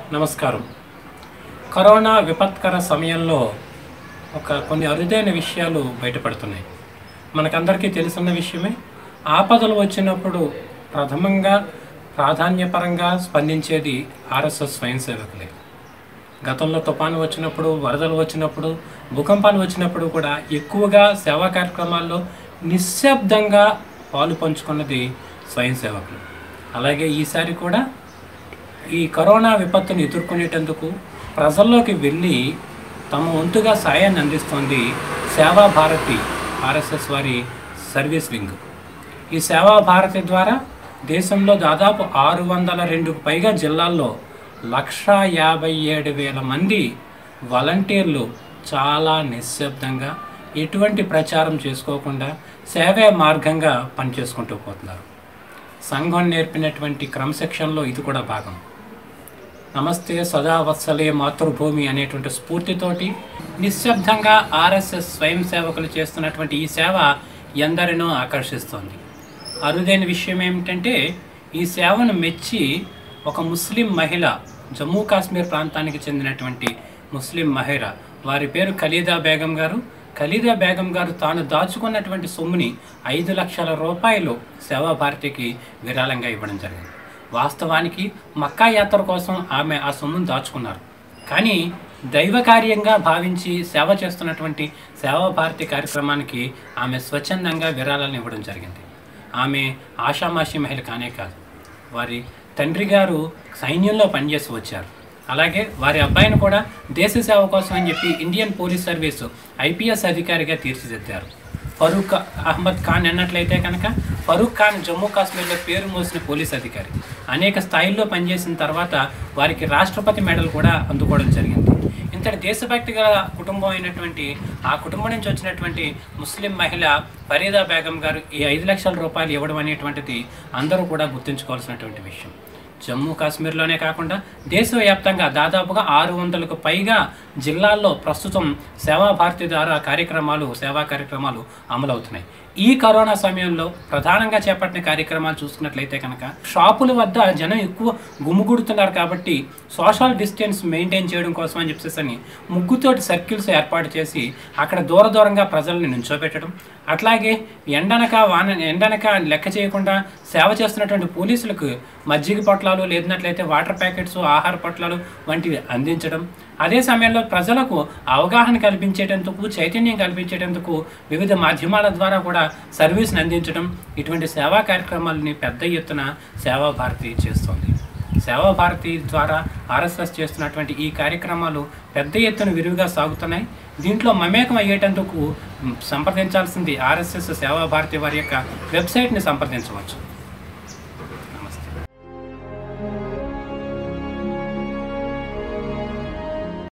నమస్కారం కరోనా విపత్కర సమయంలో ఒక కొన్ని అరుదైన విషయాలు బయటపడుతున్నాయి మనకందరికీ తెలుసున్న విషయమే ఆపదలు వచ్చినప్పుడు ప్రథమంగా ప్రాధాన్యపరంగా స్పందించేది ఆర్ఎస్ఎస్ స్వయం సేవకులే గతంలో తుఫాను వచ్చినప్పుడు వరదలు వచ్చినప్పుడు భూకంపాలు వచ్చినప్పుడు కూడా ఎక్కువగా సేవా కార్యక్రమాల్లో నిశ్శబ్దంగా పాలు పంచుకున్నది స్వయం సేవకులు అలాగే ఈసారి కూడా ఈ కరోనా విపత్తును ఎదుర్కొనేటందుకు ప్రజల్లోకి వెళ్ళి తమ వంతుగా సాయాన్ని అందిస్తోంది సేవా భారతి ఆర్ఎస్ఎస్ వారి సర్వీస్ వింగ్ ఈ సేవా భారతి ద్వారా దేశంలో దాదాపు ఆరు వందల రెండుకు పైగా జిల్లాల్లో లక్షా యాభై ఏడు వేల మంది వాలంటీర్లు చాలా నిశ్శబ్దంగా ఎటువంటి ప్రచారం చేసుకోకుండా సేవే మార్గంగా పనిచేసుకుంటూ పోతున్నారు సంఘం నేర్పినటువంటి క్రమశిక్షణలో ఇది కూడా భాగం నమస్తే సదా వత్సలే మాతృభూమి అనేటువంటి స్ఫూర్తితోటి నిశ్శబ్దంగా ఆర్ఎస్ఎస్ స్వయం సేవకులు చేస్తున్నటువంటి ఈ సేవ ఎందరినో ఆకర్షిస్తోంది అరుదైన విషయం ఏమిటంటే ఈ సేవను మెచ్చి ఒక ముస్లిం మహిళ జమ్మూ కాశ్మీర్ ప్రాంతానికి చెందినటువంటి ముస్లిం మహిళ వారి పేరు ఖలీదా బేగం గారు ఖలీదా బేగం గారు తాను దాచుకున్నటువంటి సొమ్ముని ఐదు లక్షల రూపాయలు సేవా భారతికి విరాళంగా ఇవ్వడం జరిగింది వాస్తవానికి మక్కా యాత్ర కోసం ఆమె ఆ సొమ్మును దాచుకున్నారు కానీ దైవ కార్యంగా భావించి సేవ చేస్తున్నటువంటి సేవా భారతి కార్యక్రమానికి ఆమె స్వచ్ఛందంగా విరాళాలను ఇవ్వడం జరిగింది ఆమె ఆషామాషి మహిళ కానే కాదు వారి తండ్రి గారు సైన్యంలో పనిచేసి వచ్చారు అలాగే వారి అబ్బాయిని కూడా దేశ సేవ కోసం అని చెప్పి ఇండియన్ పోలీస్ సర్వీసు ఐపీఎస్ అధికారిగా తీర్చిదిద్దారు ఫరూక్ అహ్మద్ ఖాన్ అన్నట్లయితే కనుక ఫరూక్ ఖాన్ జమ్మూ కాశ్మీర్లో పేరు మోసిన పోలీస్ అధికారి అనేక స్థాయిల్లో పనిచేసిన తర్వాత వారికి రాష్ట్రపతి మెడల్ కూడా అందుకోవడం జరిగింది ఇంతటి దేశభక్తి గల కుటుంబం అయినటువంటి ఆ కుటుంబం నుంచి వచ్చినటువంటి ముస్లిం మహిళ ఫరీదా బేగం గారు ఈ ఐదు లక్షల రూపాయలు ఇవ్వడం అనేటువంటిది అందరూ కూడా గుర్తుంచుకోవాల్సినటువంటి విషయం జమ్మూ కాశ్మీర్లోనే కాకుండా దేశవ్యాప్తంగా దాదాపుగా ఆరు వందలకు పైగా జిల్లాల్లో ప్రస్తుతం సేవా భారతి ద్వారా కార్యక్రమాలు సేవా కార్యక్రమాలు అమలవుతున్నాయి ఈ కరోనా సమయంలో ప్రధానంగా చేపట్టిన కార్యక్రమాలు చూసుకున్నట్లయితే కనుక షాపుల వద్ద జనం ఎక్కువ గుమ్ముగుడుతున్నారు కాబట్టి సోషల్ డిస్టెన్స్ మెయింటైన్ చేయడం కోసం అని చెప్పేసి అని ముగ్గుతోటి సర్కిల్స్ ఏర్పాటు చేసి అక్కడ దూర దూరంగా ప్రజల్ని నుంచోబెట్టడం అట్లాగే ఎండనక వాన ఎండనక లెక్క చేయకుండా సేవ చేస్తున్నటువంటి పోలీసులకు మజ్జిగ పొట్లాలు లేదన్నట్లయితే వాటర్ ప్యాకెట్స్ ఆహార పొట్లాలు వంటివి అందించడం అదే సమయంలో ప్రజలకు అవగాహన కల్పించేటందుకు చైతన్యం కల్పించేటందుకు వివిధ మాధ్యమాల ద్వారా కూడా సర్వీస్ని అందించడం ఇటువంటి సేవా కార్యక్రమాలని పెద్ద ఎత్తున సేవా భారతి చేస్తోంది సేవా భారతి ద్వారా ఆర్ఎస్ఎస్ చేస్తున్నటువంటి ఈ కార్యక్రమాలు పెద్ద ఎత్తున విరివిగా సాగుతున్నాయి దీంట్లో మమేకం అయ్యేటందుకు మ్, సంప్రదించాల్సింది ఆర్ఎస్ఎస్ సేవా భారతి వారి యొక్క వెబ్సైట్ని సంప్రదించవచ్చు